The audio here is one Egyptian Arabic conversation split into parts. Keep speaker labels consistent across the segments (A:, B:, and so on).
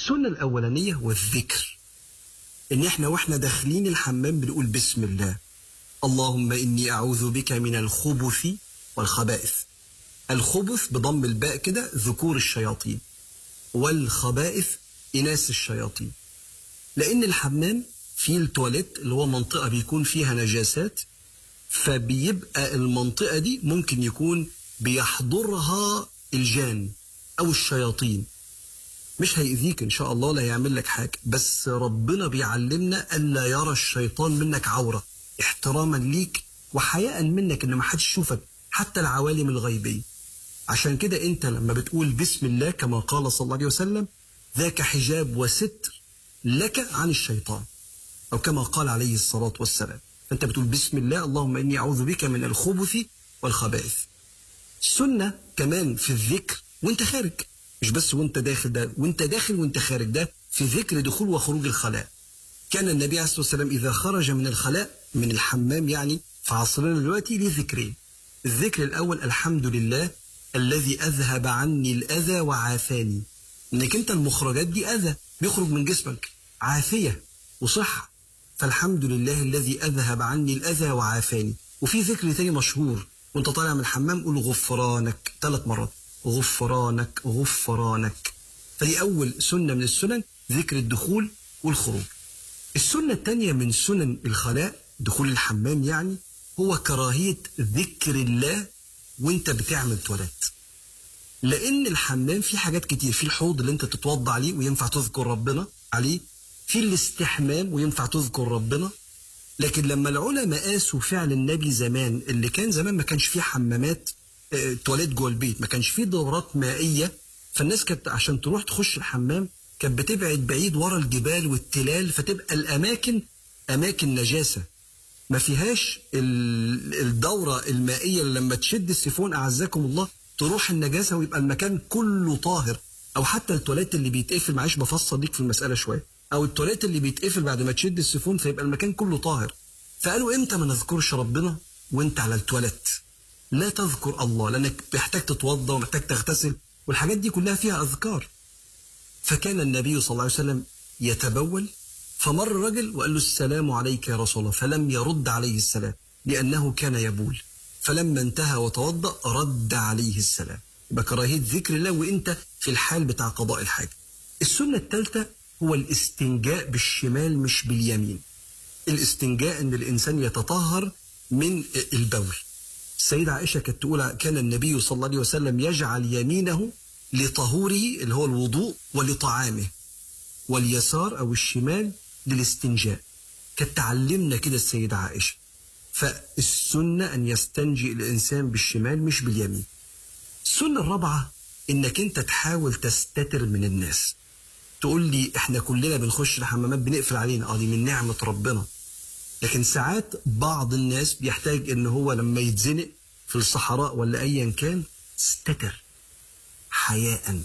A: السنة الأولانية هو الذكر إن إحنا وإحنا داخلين الحمام بنقول بسم الله اللهم إني أعوذ بك من الخبث والخبائث الخبث بضم الباء كده ذكور الشياطين والخبائث إناث الشياطين لأن الحمام فيه التواليت اللي هو منطقة بيكون فيها نجاسات فبيبقى المنطقة دي ممكن يكون بيحضرها الجان أو الشياطين مش هيأذيك إن شاء الله لا يعمل لك حاجة بس ربنا بيعلمنا ألا يرى الشيطان منك عورة احتراما ليك وحياء منك إن ما حدش يشوفك حتى العوالم الغيبية عشان كده أنت لما بتقول بسم الله كما قال صلى الله عليه وسلم ذاك حجاب وستر لك عن الشيطان أو كما قال عليه الصلاة والسلام أنت بتقول بسم الله اللهم إني أعوذ بك من الخبث والخبائث سنة كمان في الذكر وانت خارج مش بس وانت داخل ده وانت داخل وانت خارج ده في ذكر دخول وخروج الخلاء كان النبي عليه الصلاة والسلام إذا خرج من الخلاء من الحمام يعني في عصرنا دلوقتي ليه ذكرين الذكر الأول الحمد لله الذي أذهب عني الأذى وعافاني إنك أنت المخرجات دي أذى بيخرج من جسمك عافية وصحة فالحمد لله الذي أذهب عني الأذى وعافاني وفي ذكر تاني مشهور وانت طالع من الحمام قول غفرانك ثلاث مرات غفرانك غفرانك فدي أول سنة من السنن ذكر الدخول والخروج السنة الثانية من سنن الخلاء دخول الحمام يعني هو كراهية ذكر الله وانت بتعمل تواليت لأن الحمام فيه حاجات كتير في الحوض اللي انت تتوضى عليه وينفع تذكر ربنا عليه في الاستحمام وينفع تذكر ربنا لكن لما العلماء قاسوا فعل النبي زمان اللي كان زمان ما كانش فيه حمامات اه تواليت جوه البيت ما كانش فيه دورات مائيه فالناس كانت عشان تروح تخش الحمام كانت بتبعد بعيد ورا الجبال والتلال فتبقى الاماكن اماكن نجاسه ما فيهاش الدوره المائيه اللي لما تشد السيفون اعزكم الله تروح النجاسه ويبقى المكان كله طاهر او حتى التواليت اللي بيتقفل معلش بفصل ليك في المساله شويه او التواليت اللي بيتقفل بعد ما تشد السيفون فيبقى المكان كله طاهر فقالوا امتى ما نذكرش ربنا وانت على التواليت لا تذكر الله لانك محتاج تتوضا ومحتاج تغتسل والحاجات دي كلها فيها اذكار فكان النبي صلى الله عليه وسلم يتبول فمر رجل وقال له السلام عليك يا رسول الله فلم يرد عليه السلام لانه كان يبول فلما انتهى وتوضا رد عليه السلام يبقى كراهيه ذكر الله وانت في الحال بتاع قضاء الحاجه السنه الثالثه هو الاستنجاء بالشمال مش باليمين الاستنجاء ان الانسان يتطهر من البول السيدة عائشة كانت تقول كان النبي صلى الله عليه وسلم يجعل يمينه لطهوره اللي هو الوضوء ولطعامه واليسار أو الشمال للاستنجاء كانت تعلمنا كده السيدة عائشة فالسنة أن يستنجي الإنسان بالشمال مش باليمين السنة الرابعة إنك أنت تحاول تستتر من الناس تقول لي احنا كلنا بنخش الحمامات بنقفل علينا اه دي من نعمه ربنا لكن ساعات بعض الناس بيحتاج ان هو لما يتزنق في الصحراء ولا ايا كان استتر حياء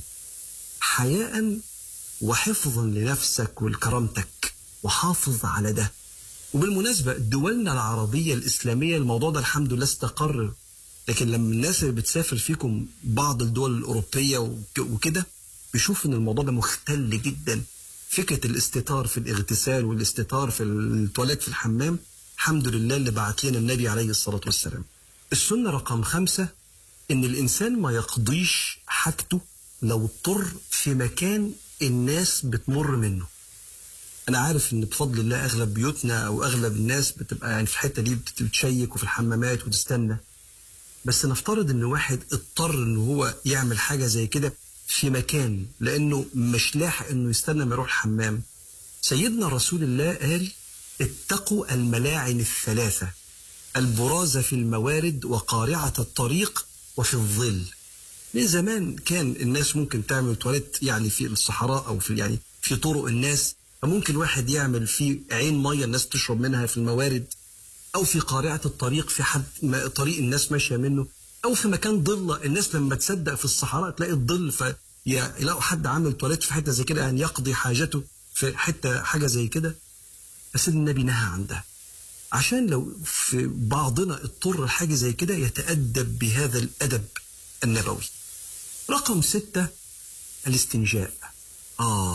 A: حياء وحفظا لنفسك ولكرامتك وحافظ على ده وبالمناسبة دولنا العربية الإسلامية الموضوع ده الحمد لله استقر لكن لما الناس اللي بتسافر فيكم بعض الدول الأوروبية وكده بيشوف ان الموضوع ده مختل جدا فكره الاستتار في الاغتسال والاستتار في التواليت في الحمام الحمد لله اللي بعت لنا النبي عليه الصلاه والسلام. السنه رقم خمسه ان الانسان ما يقضيش حاجته لو اضطر في مكان الناس بتمر منه. انا عارف ان بفضل الله اغلب بيوتنا او اغلب الناس بتبقى يعني في الحته دي بتشيك وفي الحمامات وتستنى. بس نفترض ان واحد اضطر ان هو يعمل حاجه زي كده في مكان لانه مش لاحق انه يستنى ما يروح الحمام سيدنا رسول الله قال اتقوا الملاعن الثلاثه البراز في الموارد وقارعه الطريق وفي الظل من زمان كان الناس ممكن تعمل تواليت يعني في الصحراء او في يعني في طرق الناس فممكن واحد يعمل في عين ميه الناس تشرب منها في الموارد او في قارعه الطريق في حد طريق الناس ماشيه منه او في مكان ضله الناس لما تصدق في الصحراء تلاقي الظل فيلاقوا حد عامل تواليت في حته زي كده يعني يقضي حاجته في حته حاجه زي كده بس النبي نهى عن ده عشان لو في بعضنا اضطر لحاجه زي كده يتادب بهذا الادب النبوي رقم ستة الاستنجاء آه